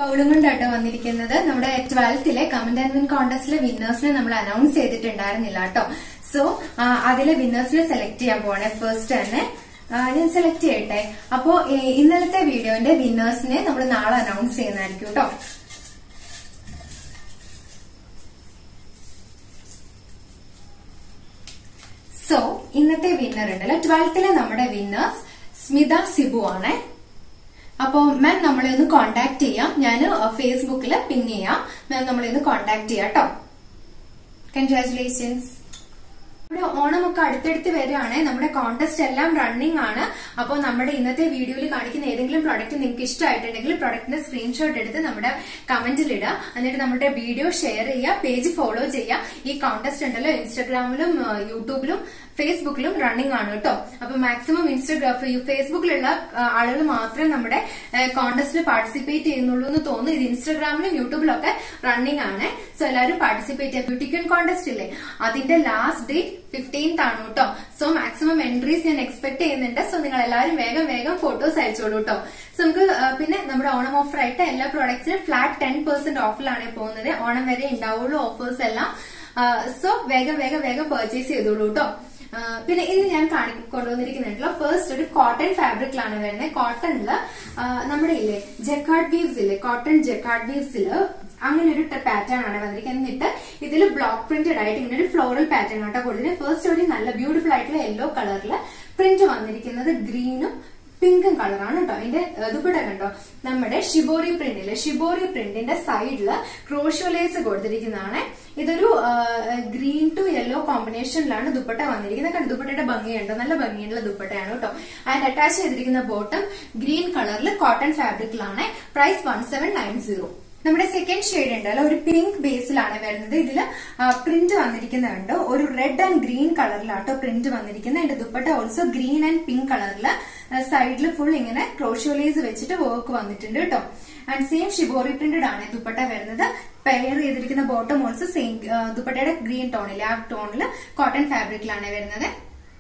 പൗളും കൊണ്ടാട്ടോ വന്നിരിക്കുന്നത് നമ്മുടെ ട്വൽത്തിലെ കമന്റ് ആൻഡ് വിൻ കോൺടെസ്റ്റിലെ വിന്നേഴ്സിനെ നമ്മൾ അനൗൺസ് ചെയ്തിട്ടുണ്ടായിരുന്നില്ല കേട്ടോ സോ അതിലെ വിന്നേഴ്സിനെ സെലക്ട് ചെയ്യാൻ പോവാണ് ഫസ്റ്റ് തന്നെ ആ, ഞാൻ സെലക്ട് ചെയ്യട്ടെ അപ്പോ ഏ, ഇന്നലത്തെ വീഡിയോന്റെ വിന്നേഴ്സിനെ നമ്മൾ നാളെ അനൗൺസ് ചെയ്യുന്നതായിരിക്കും കേട്ടോ സോ ഇന്നത്തെ വിന്നർ ഉണ്ടല്ലോ ട്വൽത്തിലെ നമ്മുടെ വിന്നേഴ്സ് സ്മിത സിബു ആണ് അപ്പോ മാം നമ്മളെ ഒന്ന് കോണ്ടാക്ട് ചെയ്യാം ഞാൻ ഫേസ്ബുക്കിൽ പിൻ ചെയ്യാം മാം നമ്മളെ ഒന്ന് കോണ്ടാക്ട് ചെയ്യാം കേട്ടോ കൺഗ്രാറ്റുലേഷൻസ് നമ്മുടെ ഓണമൊക്കെ അടുത്തടുത്ത് വരികയാണ് നമ്മുടെ കോൺടെസ്റ്റ് എല്ലാം റണ്ണിംഗ് ആണ് അപ്പോൾ നമ്മുടെ ഇന്നത്തെ വീഡിയോയിൽ കാണിക്കുന്ന ഏതെങ്കിലും പ്രൊഡക്റ്റ് നിങ്ങൾക്ക് ഇഷ്ടമായിട്ടുണ്ടെങ്കിൽ പ്രൊഡക്റ്റിന്റെ സ്ക്രീൻഷോട്ട് എടുത്ത് നമ്മുടെ കമന്റിൽ ഇടുക എന്നിട്ട് നമ്മുടെ വീഡിയോ ഷെയർ ചെയ്യുക പേജ് ഫോളോ ചെയ്യുക ഈ കോൺടെസ്റ്റ് ഉണ്ടല്ലോ ഇൻസ്റ്റാഗ്രാമിലും ആ, യൂട്യൂബിലും ഫേസ്ബുക്കിലും റണ്ണിംഗ് ആണ് കേട്ടോ അപ്പൊ മാക്സിമം ഇൻസ്റ്റാഗ്രാം ഫേസ്ബുക്കിലുള്ള ആ, ആളുകൾ മാത്രമേ നമ്മുടെ കോൺടെസ്റ്റിൽ പാർട്ടിസിപ്പേറ്റ് ചെയ്യുന്നുള്ളൂ എന്ന് തോന്നുന്നു ഇത് ഇൻസ്റ്റാഗ്രാമിലും യൂട്യൂബിലും ഒക്കെ റണ്ണിംഗ് ആണ് സോ എല്ലാവരും പാർട്ടിസിപ്പേറ്റ് ചെയ്യുക ബ്യൂട്ടിക്കൻ കോൺടെസ്റ്റ് ഇല്ലേ അതിന്റെ ലാസ്റ്റ് ഡേറ്റ് ഫിഫ്റ്റീൻത് ആണ് കേട്ടോ സോ മാക്സിമം എൻട്രീസ് ഞാൻ എക്സ്പെക്ട് ചെയ്യുന്നുണ്ട് സോ നിങ്ങൾ എല്ലാവരും വേഗം വേഗം ഫോട്ടോസ് അയച്ചോളൂ കേട്ടോ സോ നമുക്ക് ആ, പിന്നെ നമ്മുടെ ഓണം ഓഫർ ആയിട്ട് എല്ലാ പ്രോഡക്ട്സിനും ഫ്ലാറ്റ് ടെൻ പെർസെന്റ് ഓഫിലാണ് പോകുന്നത് ഓണം വരെ ഉണ്ടാവുള്ളൂ ഓഫേഴ്സ് എല്ലാം സോ വേഗം വേഗം വേഗം പർച്ചേസ് ചെയ്തോളൂ കേട്ടോ ആ, പിന്നെ ഇന്ന് ഞാൻ കാണി കൊണ്ടുവന്നിരിക്കുന്നുണ്ടല്ലോ ഫസ്റ്റ് ഒരു കോട്ടൺ ഫാബ്രിക്കിലാണ് വരുന്നത് കോട്ടണില് നമ്മുടെ ഇല്ലേ ജക്കാർഡ് വീവ്സ് ഇല്ലേ കോട്ടൺ ജക്കാർഡ് വീവ്സില് അങ്ങനെ ഒരു പാറ്റേൺ ആണ് വന്നിരിക്കുന്നത് എന്നിട്ട് ഇതിൽ ബ്ലോക്ക് പ്രിന്റഡ് ആയിട്ട് ഇങ്ങനെ ഒരു ഫ്ലോറൽ പാറ്റേൺ ആട്ടോ കൊടുത്തിട്ട് ഫസ്റ്റ് ഒരു നല്ല ബ്യൂട്ടിഫുൾ ആയിട്ടുള്ള യെല്ലോ കളറിൽ പ്രിന്റ് വന്നിരിക്കുന്നത് ഗ്രീനും പിങ്കും കളറാണ് കേട്ടോ അതിന്റെ ദുപ്പട്ട കണ്ടോ നമ്മുടെ ഷിബോറി പ്രിന്റില് ഷിബോറി പ്രിന്റിന്റെ സൈഡില് ക്രോഷ്യോലേസ് കൊടുത്തിരിക്കുന്നതാണ് ഇതൊരു ഗ്രീൻ ടു യെല്ലോ കോമ്പിനേഷനിലാണ് ദുപ്പട്ട വന്നിരിക്കുന്നത് കണ്ടോ ദുപ്പട്ടയുടെ ഭംഗിയുണ്ടോ നല്ല ഭംഗിയുള്ള ദുപ്പട്ടയാണ് കേട്ടോ ആൻഡ് അറ്റാച്ച് ചെയ്തിരിക്കുന്ന ബോട്ടം ഗ്രീൻ കളറിൽ കോട്ടൺ ഫാബ്രിക്കിലാണ് price one seven nine zero നമ്മുടെ സെക്കൻഡ് ഷെയ്ഡ് ഉണ്ടല്ലോ ഒരു പിങ്ക് ബേസിലാണ് വരുന്നത് ഇതിൽ പ്രിന്റ് വന്നിരിക്കുന്നുണ്ട് ഒരു റെഡ് ആൻഡ് ഗ്രീൻ കളറിലാട്ടോ പ്രിന്റ് വന്നിരിക്കുന്നത് അതിന്റെ dupatta also green and pink കളറിൽ സൈഡിൽ ഫുൾ ഇങ്ങനെ ക്രോഷ്യോലൈസ് വെച്ചിട്ട് വർക്ക് വന്നിട്ടുണ്ട് കേട്ടോ ആൻഡ് സെയിം ഷിബോറി പ്രിന്റഡ് ആണ് ദുപ്പട്ട വരുന്നത് പെയർ ചെയ്തിരിക്കുന്ന ബോട്ടം ഓൾസോ സെയിം ദുപ്പട്ടയുടെ ഗ്രീൻ ടോണിൽ ആ ടോണിൽ കോട്ടൺ ഫാബ്രിക്കിലാണ് വരുന്നത്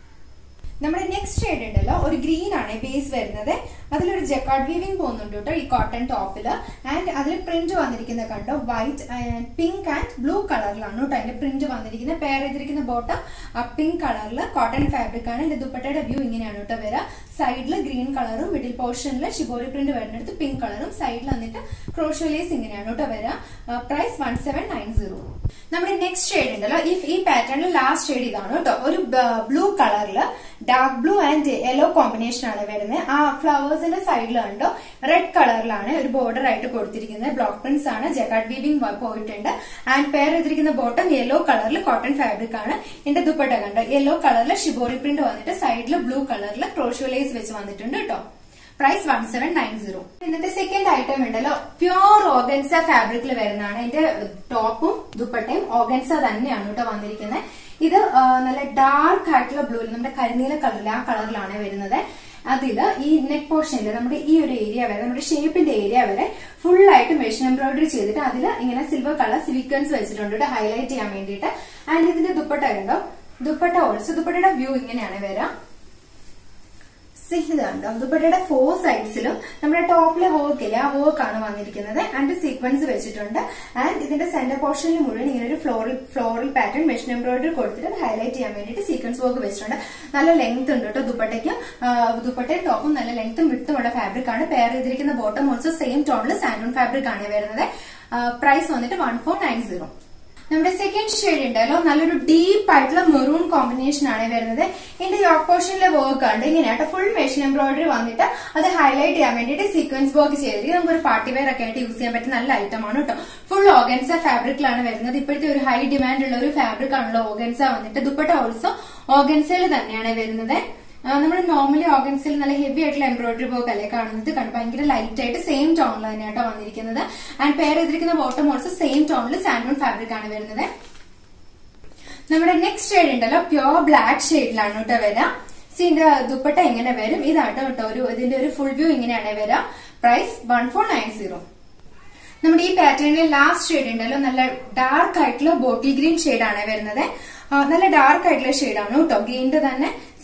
നമ്മുടെ നെക്സ്റ്റ് ഷെയ്ഡ് ഉണ്ടല്ലോ ഒരു ഗ്രീൻ ആണ് ബേസ് വരുന്നത് അതിലൊരു ജക്കാർഡ് വീവിംഗ് പോകുന്നുണ്ട് കേട്ടോ ഈ കോട്ടൺ ടോപ്പില് ആൻഡ് അതിൽ പ്രിന്റ് വന്നിരിക്കുന്നത് കണ്ടോ വൈറ്റ് പിങ്ക് ആൻഡ് ബ്ലൂ കളറിലാണ് കേട്ടോ അതിന്റെ പ്രിന്റ് വന്നിരിക്കുന്നത് പെയർ ചെയ്തിരിക്കുന്ന ബോട്ടം പിങ്ക് കളറിൽ കോട്ടൺ ഫാബ്രിക് ആണ് ഇതിന്റെ ദുപ്പട്ടയുടെ വ്യൂ ഇങ്ങനെയാണ് കേട്ടോ വരിക സൈഡിൽ ഗ്രീൻ കളറും മിഡിൽ പോർഷനിൽ ഷിബോറി പ്രിന്റ് വരുന്നിടത്ത് പിങ്ക് കളറും സൈഡിൽ വന്നിട്ട് ക്രോഷ്യോലേസ് ഇങ്ങനെയാണ് കേട്ടോ വരിക price one seven nine zero നമ്മുടെ നെക്സ്റ്റ് ഷെയ്ഡ് ഉണ്ടല്ലോ ഈ ഈ പാറ്റേണിൽ ലാസ്റ്റ് ഷെയ്ഡ് ഇതാണ് കേട്ടോ ഒരു ബ്ലൂ കളറിൽ dark blue and yellow combination ആണ് വരുന്നത് ആ ഫ്ലവേഴ്സിന്റെ സൈഡിൽ കണ്ടോ റെഡ് കളറിലാണ് ഒരു ബോർഡർ ആയിട്ട് കൊടുത്തിരിക്കുന്നത് ബ്ലോക്ക് പ്രിന്റ്സ് ആണ് ജക്കാർഡ് വീവിംഗ് പോയിട്ടുണ്ട് ആൻഡ് പെയർ ചെയ്തിരിക്കുന്ന ബോട്ടം യെല്ലോ കളറിൽ കോട്ടൺ ഫാബ്രിക് ആണ് എന്റെ ദുപ്പട്ട കണ്ടോ യെല്ലോ കളറിൽ ഷിബോറി പ്രിന്റ് വന്നിട്ട് സൈഡിൽ ബ്ലൂ കളറിൽ ക്രോഷ്യോലൈസ് വെച്ച് വന്നിട്ടുണ്ട് കേട്ടോ price one seven nine zero ഇന്നത്തെ സെക്കൻഡ് ഐറ്റം ഉണ്ടല്ലോ പ്യോർ ഓഗൻസ ഫാബ്രിക്കിൽ വരുന്നതാണ് ഇതിന്റെ ടോപ്പും ദുപ്പട്ടയും ഓഗൻസ തന്നെയാണ് കേട്ടോ വന്നിരിക്കുന്നത് ഇത് ആ, നല്ല ഡാർക്ക് ആയിട്ടുള്ള ബ്ലൂ നമ്മുടെ കരിനീല കളറിൽ ആ കളറിലാണ് വരുന്നത് അതില് ഈ നെക്ക് പോർഷനിൽ നമ്മുടെ ഈ ഒരു ഏരിയ വരെ നമ്മുടെ ഷേപ്പിന്റെ ഏരിയ വരെ ഫുൾ ആയിട്ട് മെഷീൻ എംബ്രോയിഡറി ചെയ്തിട്ട് അതിൽ ഇങ്ങനെ സിൽവർ കളർ സിലിക്കൻസ് വെച്ചിട്ടുണ്ട് ഹൈലൈറ്റ് ചെയ്യാൻ വേണ്ടിയിട്ട് ആൻഡ് ഇതിന്റെ ദുപ്പട്ട കണ്ടോ ദുപ്പട്ട ഓൾസോ ദുപ്പട്ടയുടെ വ്യൂ ഇങ്ങനെയാണ് വരാം ഇതുണ്ടോ ദുപ്പട്ടയുടെ ഫോർ സൈഡ്സിലും നമ്മുടെ ടോപ്പിലെ വർക്ക് ഇല്ലേ ആ വർക്ക് ആണ് വന്നിരിക്കുന്നത് ആൻഡ് സീക്വൻസ് വെച്ചിട്ടുണ്ട് ആൻഡ് ഇതിന്റെ സെന്റർ പോർഷനിൽ മുഴുവൻ ഇങ്ങനെ ഒരു floral floral pattern machine embroidery കൊടുത്തിട്ട് ഹൈലൈറ്റ് ചെയ്യാൻ വേണ്ടിയിട്ട് സീക്വൻസ് വർക്ക് വെച്ചിട്ടുണ്ട് നല്ല ലെങ്ത് ഉണ്ട് കേട്ടോ ദുപ്പട്ടയ്ക്കും ദുപ്പട്ടയും ടോപ്പും നല്ല ലെങ്ത്തും വിട്ടുമുള്ള ഫാബ്രിക് ആണ് പെയർ ചെയ്തിരിക്കുന്ന ബോട്ടം ഓൾസോ സെയിം ടോണിൽ സാൻഡൂൺ ഫാബ്രിക് ആണ് വരുന്നത് പ്രൈസ് വന്നിട്ട് വൺ ഫോർ നയൻ സീറോ നമ്മുടെ സെക്കൻഡ് ഷെയ്ഡ് ഉണ്ടല്ലോ നല്ലൊരു ഡീപ്പ് ആയിട്ടുള്ള മെറൂൺ കോമ്പിനേഷൻ ആണ് വരുന്നത് ഇതിന്റെ യോക്ക് പോർഷനിലെ വർക്ക് ഉണ്ട് ഇങ്ങനെയായിട്ട് ഫുൾ മെഷീൻ എംബ്രോയിഡറി വന്നിട്ട് അത് ഹൈലൈറ്റ് ചെയ്യാൻ വേണ്ടിയിട്ട് സീക്വൻസ് വർക്ക് ചെയ്തിട്ട് നമുക്ക് ഒരു പാർട്ടി വെയർ ഒക്കെ ആയിട്ട് യൂസ് ചെയ്യാൻ പറ്റുന്ന നല്ല ഐറ്റം ആണ് കേട്ടോ ഫുൾ ഓഗൻസ ഫാബ്രിക്കിലാണ് വരുന്നത് ഇപ്പോഴത്തെ ഒരു ഹൈ ഡിമാൻഡ് ഉള്ള ഒരു ഫാബ്രിക് ആണല്ലോ ഓഗൻസ വന്നിട്ട് ദുപ്പട്ട ഓൾസോ ഓഗൻസയിൽ തന്നെയാണ് വരുന്നത് നമ്മൾ നോർമലി ഓർഗൻസിൽ നല്ല ഹെവി ആയിട്ടുള്ള എംബ്രോയിഡറി വർക്ക് അല്ലേ കാണുന്നത് കണ്ടു ഭയങ്കര ലൈറ്റ് ആയിട്ട് സെയിം ടോണിൽ തന്നെയാട്ടോ വന്നിരിക്കുന്നത് ആൻഡ് പെയർ ചെയ്തിരിക്കുന്ന ബോട്ടം ഓൾസോ സെയിം ടോണിൽ സാൻഡോൺ ഫാബ്രിക് ആണ് വരുന്നത് നമ്മുടെ നെക്സ്റ്റ് ഷെയ്ഡ് ഉണ്ടല്ലോ പ്യോർ ബ്ലാക്ക് ഷെയ്ഡിലാണ് കേട്ടോ വരാം ഇതിന്റെ ദുപ്പട്ട എങ്ങനെ വരും ഇതാട്ടോ കേട്ടോ ഒരു ഇതിന്റെ ഒരു ഫുൾ വ്യൂ ഇങ്ങനെയാണ് വരാം price one four nine zero നമ്മുടെ ഈ പാറ്റേണിലെ ലാസ്റ്റ് ഷെയ്ഡ് ഉണ്ടല്ലോ നല്ല ഡാർക്ക് ആയിട്ടുള്ള ബോട്ടിൽ ഗ്രീൻ ആണ് വരുന്നത് ആ, നല്ല ഡാർക്ക് ആയിട്ടുള്ള ഷെയ്ഡാണ് കേട്ടോ ഗ്രീനിന്റെ തന്നെ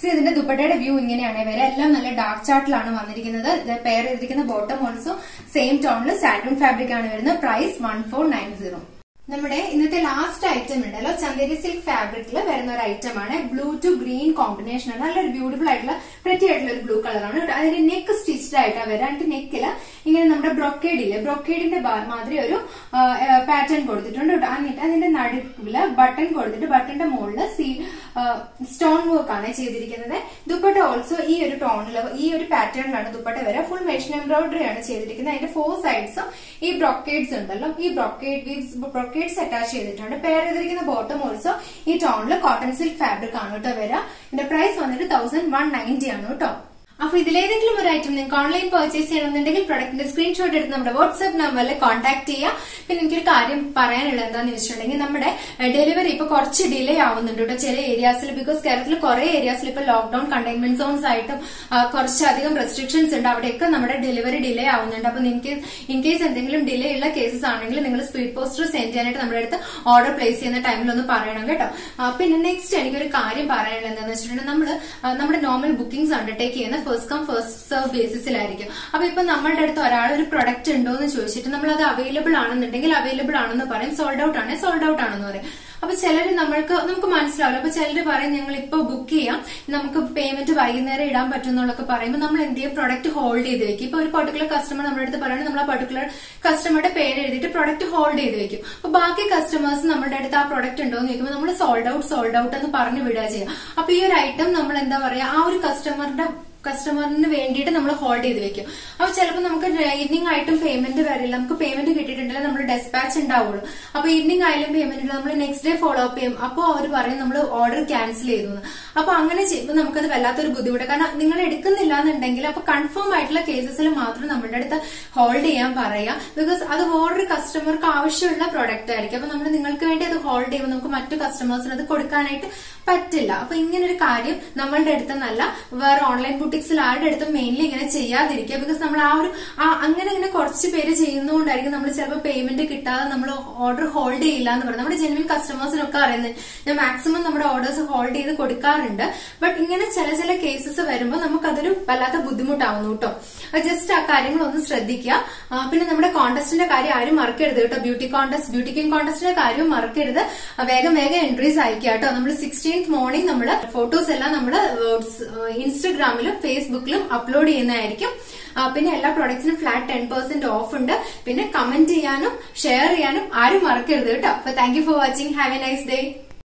സി ഇതിന്റെ ദുപ്പട്ടയുടെ വ്യൂ ഇങ്ങനെയാണ് വരെ എല്ലാം നല്ല ഡാർക്ക് ചാർട്ടിലാണ് വന്നിരിക്കുന്നത് ഇത് പെയർ ചെയ്തിരിക്കുന്ന ബോട്ടം ഓൾസോ സെയിം ടോണിൽ സാറ്റൂൺ ഫാബ്രിക് ആണ് വരുന്നത് price one four nine zero നമ്മുടെ ഇന്നത്തെ ലാസ്റ്റ് ഐറ്റം ഉണ്ടല്ലോ ചന്ദേരി സിൽക്ക് ഫാബ്രിക്കിൽ വരുന്ന ഒരു ഐറ്റം ആണ് ബ്ലൂ ടു ഗ്രീൻ കോമ്പിനേഷൻ ആണ് നല്ലൊരു ബ്യൂട്ടിഫുൾ ആയിട്ടുള്ള പ്രറ്റി ആയിട്ടുള്ള ഒരു ബ്ലൂ കളറാണ് അതിന്റെ നെക്ക് സ്റ്റിച്ച്ഡ് ആയിട്ടാണ് വരാം അതിന്റെ നെക്കില് ഇങ്ങനെ നമ്മുടെ ബ്രൊക്കേഡ് ഇല്ലേ ബ്രൊക്കേഡിന്റെ മാതിരി ഒരു പാറ്റേൺ കൊടുത്തിട്ടുണ്ട് കേട്ടോ എന്നിട്ട് അതിന്റെ നടുവില് ബട്ടൺ കൊടുത്തിട്ട് ബട്ടന്റെ മുകളിൽ സീ സ്റ്റോൺ വർക്ക് ആണ് ചെയ്തിരിക്കുന്നത് ദുപ്പട്ട ഓൾസോ ഈ ഒരു ടോണിൽ ഈ ഒരു പാറ്റേണിലാണ് ദുപ്പട്ട വരിക ഫുൾ മെഷീൻ എംബ്രോയിഡറി ആണ് ചെയ്തിരിക്കുന്നത് അതിന്റെ ഫോർ സൈഡ്സും ഈ ബ്രൊക്കേഡ്സ് ഉണ്ടല്ലോ ഈ ബ്രൊക്കേഡ് വീവ്സ് ബ്രൊക്കേഡ്സ് അറ്റാച്ച് ചെയ്തിട്ടുണ്ട് പെയർ ചെയ്തിരിക്കുന്ന ബോട്ടം ഓൾസോ ഈ ടോണിൽ കോട്ടൺ സിൽക്ക് ഫാബ്രിക് ആണ് കേട്ടോ വരിക ഇതിന്റെ പ്രൈസ് വന്നിട്ട് തൗസൻഡ് വൺ നയൻറ്റി ആണ് കേട്ടോ അപ്പൊ ഇതിലേതെങ്കിലും ഒരു ഐറ്റം നിങ്ങൾക്ക് ഓൺലൈൻ പർച്ചേസ് ചെയ്യണമെന്നുണ്ടെങ്കിൽ പ്രൊഡക്റ്റിന്റെ സ്ക്രീൻഷോട്ട് എടുത്ത് നമ്മുടെ വാട്സ്ആപ്പ് നമ്പറിൽ കോൺടാക്ട് ചെയ്യാം പിന്നെ എനിക്കൊരു കാര്യം പറയാനുള്ളത് എന്താണെന്ന് വെച്ചിട്ടുണ്ടെങ്കിൽ നമ്മുടെ ഡെലിവറി ഇപ്പൊ കുറച്ച് ഡിലേ ആവുന്നുണ്ട് കേട്ടോ ചില ഏരിയാസിൽ ബിക്കോസ് കേരളത്തിൽ കുറെ ഏരിയാസിൽ ഇപ്പൊ ലോക്ക്ഡൌൺ കണ്ടെയ്ൻമെന്റ് സോൺസ് ആയിട്ടും ആ, കുറച്ചധികം റെസ്ട്രിക്ഷൻസ് ഉണ്ട് അവിടെയൊക്കെ നമ്മുടെ ഡെലിവറി ഡിലേ ആവുന്നുണ്ട് അപ്പൊ നിങ്ങൾക്ക് ഇൻ കേസ് എന്തെങ്കിലും ഡിലേ ഉള്ള കേസസ് ആണെങ്കിൽ നിങ്ങൾ സ്പീഡ് പോസ്റ്റർ സെൻഡ് ചെയ്യാനായിട്ട് നമ്മുടെ അടുത്ത് ഓർഡർ പ്ലേസ് ചെയ്യുന്ന ടൈമിൽ ഒന്ന് പറയണം കേട്ടോ ആ, പിന്നെ നെക്സ്റ്റ് എനിക്കൊരു കാര്യം പറയാനുള്ളത് എന്താണെന്ന് വെച്ചിട്ടുണ്ടെങ്കിൽ നമ്മൾ നമ്മുടെ നോർമൽ ബുക്കിംഗ്സ് അണ്ടർടേക്ക് ചെയ്യുന്ന ഫസ്റ്റ് കം ഫസ്റ്റ് സെർവ് ബേസിസിലായിരിക്കും അപ്പൊ ഇപ്പൊ നമ്മളുടെ അടുത്ത് ഒരാൾ ഒരു പ്രൊഡക്റ്റ് ഉണ്ടോ എന്ന് ചോദിച്ചിട്ട് നമ്മൾ അത് അവൈലബിൾ ആണെന്നുണ്ടെങ്കിൽ അവൈലബിൾ ആണെന്ന് പറയും സോൾഡ് ഔട്ട് ആണ് സോൾഡ് ഔട്ട് ആണെന്ന് പറയും അപ്പൊ ചിലര് നമ്മൾക്ക് നമുക്ക് മനസ്സിലാവില്ല അപ്പൊ ചിലര് പറയും ഞങ്ങൾ ഇപ്പൊ ബുക്ക് ചെയ്യാം നമുക്ക് പേയ്മെന്റ് വൈകുന്നേരം ഇടാൻ പറ്റും എന്നുള്ളതൊക്കെ പറയുമ്പോൾ നമ്മൾ എന്ത് ചെയ്യും പ്രൊഡക്റ്റ് ഹോൾഡ് ചെയ്ത് വെക്കും ഇപ്പൊ ഒരു പർട്ടിക്കുലർ കസ്റ്റമർ നമ്മുടെ അടുത്ത് പറയുന്നത് നമ്മൾ ആ പർട്ടിക്കുലർ കസ്റ്റമറുടെ പേര് എഴുതിയിട്ട് പ്രൊഡക്റ്റ് ഹോൾഡ് ചെയ്ത് വെക്കും അപ്പൊ ബാക്കി കസ്റ്റമേഴ്സ് നമ്മുടെ അടുത്ത് ആ പ്രൊഡക്റ്റ് ഉണ്ടോ എന്ന് ചോദിക്കുമ്പോൾ നമ്മൾ സോൾഡ് ഔട്ട് സോൾഡ് ഔട്ട് എന്ന് പറഞ്ഞു വിടുക ചെയ്യാം അപ്പൊ ഈ ഒരു ഐറ്റം നമ്മൾ എന്താ പറയാ ആ ഒരു കസ്റ്റമറുടെ കസ്റ്റമറിന് വേണ്ടിയിട്ട് നമ്മൾ ഹോൾഡ് ചെയ്ത് വെക്കും അപ്പൊ ചിലപ്പോൾ നമുക്ക് ഈവനിങ് ആയിട്ടും പേയ്മെന്റ് വരില്ല നമുക്ക് പേയ്മെന്റ് കിട്ടിയിട്ടുണ്ടെങ്കിൽ നമ്മൾ ഡെസ്പാച്ച് ഉണ്ടാവുള്ളൂ അപ്പൊ ഈവനിങ് ആയാലും പേയ്മെന്റ് നമ്മൾ നെക്സ്റ്റ് ഡേ ഫോളോ അപ്പ് ചെയ്യും അപ്പോൾ അവർ പറയും നമ്മൾ ഓർഡർ ക്യാൻസൽ ചെയ്തു എന്ന്. അപ്പൊ അങ്ങനെ ചെയ്യുമ്പോൾ നമുക്കത് വല്ലാത്തൊരു ബുദ്ധിമുട്ട് കാരണം നിങ്ങൾ എടുക്കുന്നില്ല എന്നുണ്ടെങ്കിൽ അപ്പൊ കൺഫേം ആയിട്ടുള്ള കേസസിൽ മാത്രം നമ്മളുടെ അടുത്ത് ഹോൾഡ് ചെയ്യാൻ പറയാം ബിക്കോസ് അത് വേറൊരു കസ്റ്റമർക്ക് ആവശ്യമുള്ള പ്രൊഡക്റ്റ് ആയിരിക്കും അപ്പൊ നമ്മൾ നിങ്ങൾക്ക് വേണ്ടി അത് ഹോൾഡ് ചെയ്യുമ്പോൾ നമുക്ക് മറ്റു കസ്റ്റമേഴ്സിന് അത് കൊടുക്കാനായിട്ട് പറ്റില്ല അപ്പൊ ഇങ്ങനെ ഒരു കാര്യം നമ്മളുടെ അടുത്തെന്നല്ല വേറെ ഓൺലൈൻ ബുട്ടിക്സിൽ ആരുടെ അടുത്തും മെയിൻലി ഇങ്ങനെ ചെയ്യാതിരിക്കുക ബിക്കോസ് നമ്മൾ ആ ഒരു ആ അങ്ങനെ ഇങ്ങനെ കുറച്ച് പേര് ചെയ്യുന്നതുകൊണ്ടായിരിക്കും നമ്മൾ ചിലപ്പോൾ പേയ്മെന്റ് കിട്ടാതെ നമ്മൾ ഓർഡർ ഹോൾഡ് ചെയ്യില്ല എന്ന് പറയുന്നത് നമ്മുടെ ജെനുവിൻ കസ്റ്റമേഴ്സിനൊക്കെ അറിയുന്നത് ഞാൻ മാക്സിമം നമ്മുടെ ഓർഡേഴ്സ് ഹോൾഡ് ചെയ്ത് കൊടുക്കാറുണ്ട് ബട്ട് ഇങ്ങനെ ചില ചില കേസസ് വരുമ്പോൾ നമുക്കതൊരു വല്ലാത്ത ബുദ്ധിമുട്ടാവുന്നു കേട്ടോ ജസ്റ്റ് ആ കാര്യങ്ങൾ ഒന്ന് ശ്രദ്ധിക്കുക ആ, പിന്നെ നമ്മുടെ കോൺടെസ്റ്റിന്റെ കാര്യം ആരും മറക്കരുത് കേട്ടോ ബ്യൂട്ടി കോൺടെസ്റ്റ് ബ്യൂട്ടി കിങ് കോൺടെസ്റ്റിന്റെ കാര്യവും മറക്കരുത് ആ, വേഗം വേഗം എൻട്രീസ് അയക്കുക കേട്ടോ നമ്മൾ സിക്സ്റ്റീൻത് മോർണിംഗ് നമ്മൾ ഫോട്ടോസ് എല്ലാം നമ്മൾ ഇൻസ്റ്റഗ്രാമിലും ഫേസ്ബുക്കിലും അപ്ലോഡ് ചെയ്യുന്നതായിരിക്കും ആ, പിന്നെ എല്ലാ പ്രൊഡക്ട്സിനും ഫ്ലാറ്റ് ടെൻ പെർസെന്റ് ഓഫ് ഉണ്ട് പിന്നെ കമന്റ് ചെയ്യാനും ഷെയർ ചെയ്യാനും ആരും മറക്കരുത് കേട്ടോ അപ്പൊ thank you for watching have a nice day